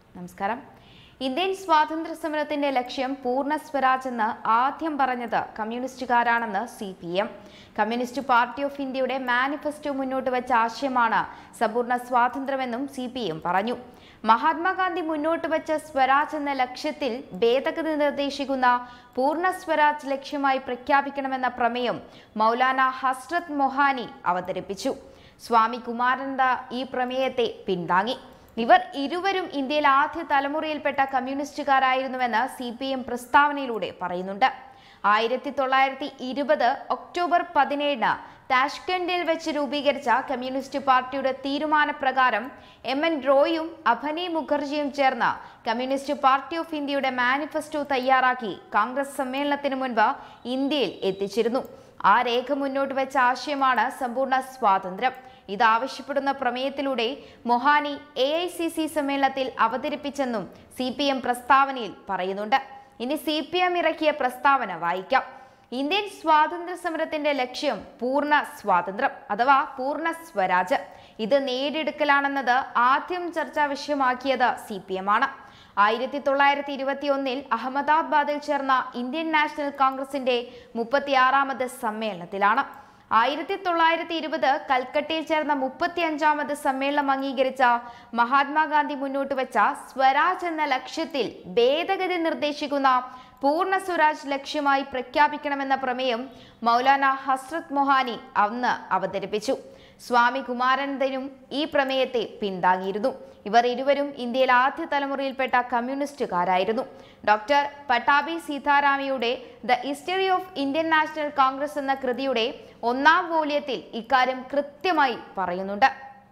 നമസ്കാരം ഇന്ത്യൻ സ്വാതന്ത്ര്യ സമരത്തിന്റെ ലക്ഷ്യം പൂർണ്ണ സ്വരാജ് എന്ന് ആദ്യം പറഞ്ഞത് കമ്മ്യൂണിസ്റ്റുകാരാണെന്ന് C P M communist party of ഇന്ത്യയുടെ മാനിഫെസ്റ്റോ മുന്നോട്ട് വെച്ച ആശയമാണ് സമ്പൂർണ്ണ സ്വാതന്ത്ര്യമെന്നും സി പി എം പറഞ്ഞു മഹാത്മാഗാന്ധി മുന്നോട്ട് വെച്ച സ്വരാജ് എന്ന ലക്ഷ്യത്തിൽ ഭേദഗതി നിർദ്ദേശിക്കുന്ന പൂർണ്ണ സ്വരാജ് ലക്ഷ്യമായി പ്രഖ്യാപിക്കണമെന്ന പ്രമേയം മൗലാന ഹസ്രത് മൊഹാനി അവതരിപ്പിച്ചു സ്വാമി കുമാരനന്ദ ഈ പ്രമേയത്തെ പിന്താങ്ങി ഇവർ ഇരുവരും ഇന്ത്യയിൽ ആദ്യ തലമുറയിൽപ്പെട്ട കമ്മ്യൂണിസ്റ്റുകാരായിരുന്നുവെന്ന് സി പി എം പ്രസ്താവനയിലൂടെ പറയുന്നുണ്ട് ആയിരത്തി തൊള്ളായിരത്തി ഇരുപത് ഒക്ടോബർ പതിനേഴിന് താഷ്കണ്ടിൽ വെച്ച് രൂപീകരിച്ച കമ്മ്യൂണിസ്റ്റ് പാർട്ടിയുടെ തീരുമാനപ്രകാരം എം എൻ റോയും അഭനി മുഖർജിയും ചേർന്ന് കമ്മ്യൂണിസ്റ്റ് പാർട്ടി ഓഫ് ഇന്ത്യയുടെ മാനിഫെസ്റ്റോ തയ്യാറാക്കി കോൺഗ്രസ് സമ്മേളനത്തിന് മുൻപ് ഇന്ത്യയിൽ എത്തിച്ചിരുന്നു ആ രേഖ മുന്നോട്ട് വെച്ച ആശയമാണ് സമ്പൂർണ്ണ സ്വാതന്ത്ര്യം ഇതാവശ്യപ്പെടുന്ന പ്രമേയത്തിലൂടെ Mohani A I C C സമ്മേളനത്തിൽ അവതരിപ്പിച്ചെന്നും സി പി എം പ്രസ്താവനയിൽ പറയുന്നുണ്ട് ഇനി സി പി എം ഇറക്കിയ പ്രസ്താവന വായിക്കാം ഇന്ത്യൻ സ്വാതന്ത്ര്യ സമരത്തിന്റെ ലക്ഷ്യം പൂർണ്ണ സ്വാതന്ത്ര്യം അഥവാ പൂർണ്ണ സ്വരാജ് ഇത് നേടിയെടുക്കലാണെന്നത് ആദ്യം ചർച്ചാ വിഷയമാക്കിയത് സി പി എം ആണ് ആയിരത്തി തൊള്ളായിരത്തി ഇരുപത്തി ഒന്നിൽ അഹമ്മദാബാദിൽ ചേർന്ന ഇന്ത്യൻ നാഷണൽ കോൺഗ്രസിന്റെ മുപ്പത്തിയാറാമത് സമ്മേളനത്തിലാണ് ആയിരത്തി തൊള്ളായിരത്തി ഇരുപത് കൽക്കട്ടയിൽ ചേർന്ന മുപ്പത്തി അഞ്ചാമത് സമ്മേളനം അംഗീകരിച്ച മഹാത്മാഗാന്ധി മുന്നോട്ട് വെച്ച സ്വരാജ് എന്ന ലക്ഷ്യത്തിൽ ഭേദഗതി നിർദ്ദേശിക്കുന്ന പൂർണ്ണ സ്വരാജ് ലക്ഷ്യമായി പ്രഖ്യാപിക്കണമെന്ന പ്രമേയം മൗലാന ഹസ്രത് മൊഹാനി അന്ന് അവതരിപ്പിച്ചു സ്വാമി കുമാരനന്ദനും ഈ പ്രമേയത്തെ പിന്താങ്ങിയിരുന്നു ഇവർ ഇരുവരും ഇന്ത്യയിൽ ആദ്യ തലമുറയിൽപ്പെട്ട കമ്മ്യൂണിസ്റ്റുകാരായിരുന്നു ഡോക്ടർ പട്ടാഭി സീതാരാമയുടെ the history of Indian national Congress എന്ന കൃതിയുടെ ഒന്നാം വോള്യത്തിൽ ഇക്കാര്യം കൃത്യമായി പറയുന്നുണ്ട്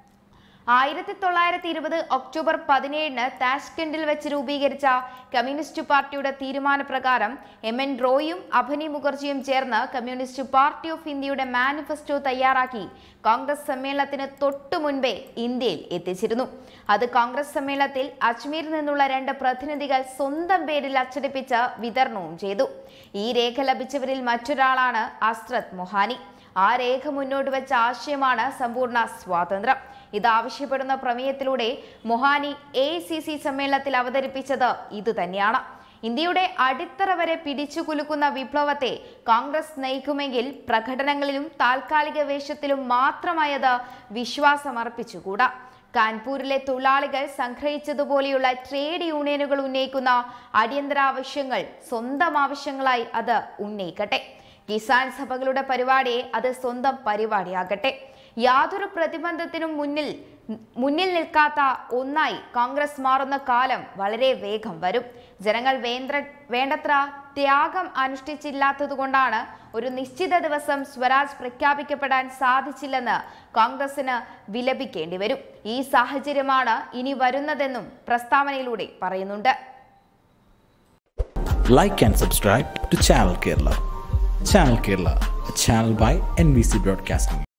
ആയിരത്തി തൊള്ളായിരത്തി ഇരുപത് ഒക്ടോബർ പതിനേഴിന് താഷ്കണ്ടിൽ വെച്ച് രൂപീകരിച്ച കമ്മ്യൂണിസ്റ്റ് പാർട്ടിയുടെ തീരുമാനപ്രകാരം എം എൻ റോയും അഭനി മുഖർജിയും ചേർന്ന് കമ്മ്യൂണിസ്റ്റ് പാർട്ടി ഓഫ് ഇന്ത്യയുടെ മാനിഫെസ്റ്റോ തയ്യാറാക്കി കോൺഗ്രസ് സമ്മേളനത്തിന് തൊട്ടു മുൻപേ ഇന്ത്യയിൽ എത്തിച്ചിരുന്നു അത് കോൺഗ്രസ് സമ്മേളനത്തിൽ അജ്മീരിൽ നിന്നുള്ള രണ്ട് പ്രതിനിധികൾ സ്വന്തം പേരിൽ അച്ചടിപ്പിച്ച് വിതരണവും ചെയ്തു ഈ രേഖ ലഭിച്ചവരിൽ മറ്റൊരാളാണ് അസ്രത് മൊഹാനി ആ രേഖ മുന്നോട്ട് വെച്ച ആശയമാണ് സമ്പൂർണ്ണ സ്വാതന്ത്ര്യം ഇതാവശ്യപ്പെടുന്ന പ്രമേയത്തിലൂടെ മൊഹാനി എ സി സി സമ്മേളനത്തിൽ അവതരിപ്പിച്ചത് ഇതുതന്നെയാണ് ഇന്ത്യയുടെ അടിത്തറ വരെ പിടിച്ചു കുലുക്കുന്ന വിപ്ലവത്തെ കോൺഗ്രസ് നയിക്കുമെങ്കിൽ പ്രകടനങ്ങളിലും താൽക്കാലിക വേഷത്തിലും മാത്രമായത് വിശ്വാസമർപ്പിച്ചുകൂടാ കാൺപൂരിലെ തൊഴിലാളികൾ സംഗ്രഹിച്ചതുപോലെയുള്ള ട്രേഡ് യൂണിയനുകൾ ഉന്നയിക്കുന്ന അടിയന്തര ആവശ്യങ്ങൾ സ്വന്തം ആവശ്യങ്ങളായി അത് ഉന്നയിക്കട്ടെ കിസാൻ സഭകളുടെ പരിപാടിയെ അത് സ്വന്തം പരിപാടിയാകട്ടെ യാതൊരു പ്രതിബന്ധത്തിനും മുന്നിൽ മുന്നിൽ നിൽക്കാത്ത ഒന്നായി കോൺഗ്രസ് മാറുന്ന കാലം വളരെ വേഗം വരും ജനങ്ങൾ വേണ്ട വേണ്ടത്ര ത്യാഗം അനുഷ്ഠിച്ചില്ലാത്തതുകൊണ്ടാണ് ഒരു നിശ്ചിത ദിവസം സ്വരാജ് പ്രഖ്യാപിക്കപ്പെടാൻ സാധിച്ചില്ലെന്ന് കോൺഗ്രസിന് വിലപിക്കേണ്ടി വരും ഈ സാഹചര്യമാണ് ഇനി വരുന്നതെന്നും പ്രസ്താവനയിലൂടെ പറയുന്നുണ്ട് like and subscribe to Channel Kerala. Channel Kerala, a channel by NBC Broadcasting.